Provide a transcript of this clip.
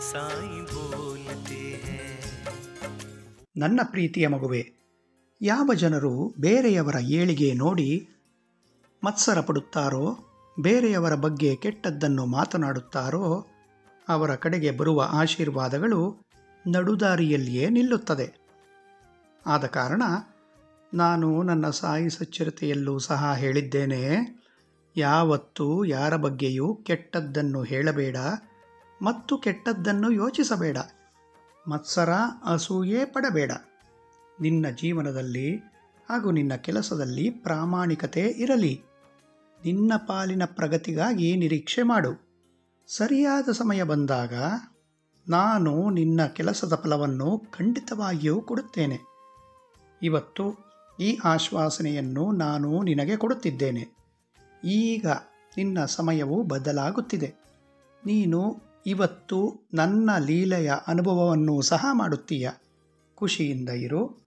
साईं बोलते हैं ನನ್ನ ಪ್ರೀತಿಯ ಮಗುವೆ ಯಾವ ಜನರು ಬೇರೆಯವರ ಏಳಿಗೆ ನೋಡಿ ಮತ್ಸರ ಪಡುತ್ತಾರೋ ಬೇರೆಯವರ ಬಗ್ಗೆ ಕೆಟ್ಟದ್ದನ್ನು ಮಾತನಾಡುತ್ತಾರೋ ಅವರ ಕಡೆಗೆ ಬರುವ ಆಶೀರ್ವಾದಗಳು ನಡುದಾರಿಯಲ್ಲಿಯೇ ನಿಲ್ಲುತ್ತದೆ ಆದ ಕಾರಣ ನಾನು ನನ್ನ ಸಾಯಿ ಸಚ್ಚರಿತೆಯಲ್ಲೂ ಸಹ ಹೇಳಿದ್ದೇನೆ ಯಾವತ್ತೂ ಯಾರ ಬಗ್ಗೆಯೂ ಕೆಟ್ಟದ್ದನ್ನು ಹೇಳಬೇಡ ಮತ್ತು ಕೆಟ್ಟದ್ದನ್ನು ಯೋಚಿಸಬೇಡ ಮತ್ಸರ ಅಸೂಯೆ ಪಡಬೇಡ ನಿನ್ನ ಜೀವನದಲ್ಲಿ ಹಾಗೂ ನಿನ್ನ ಕೆಲಸದಲ್ಲಿ ಪ್ರಾಮಾಣಿಕತೆ ಇರಲಿ ನಿನ್ನ ಪಾಲಿನ ಪ್ರಗತಿಗಾಗಿ ನಿರೀಕ್ಷೆ ಮಾಡು ಸರಿಯಾದ ಸಮಯ ಬಂದಾಗ ನಾನು ನಿನ್ನ ಕೆಲಸದ ಫಲವನ್ನು ಖಂಡಿತವಾಗಿಯೂ ಕೊಡುತ್ತೇನೆ ಇವತ್ತು ಈ ಆಶ್ವಾಸನೆಯನ್ನು ನಾನು ನಿನಗೆ ಕೊಡುತ್ತಿದ್ದೇನೆ ಈಗ ನಿನ್ನ ಸಮಯವು ಬದಲಾಗುತ್ತಿದೆ ನೀನು ಇವತ್ತು ನನ್ನ ಲೀಲೆಯ ಅನುಭವವನ್ನು ಸಹ ಮಾಡುತ್ತೀಯ ಖುಷಿಯಿಂದ ಇರು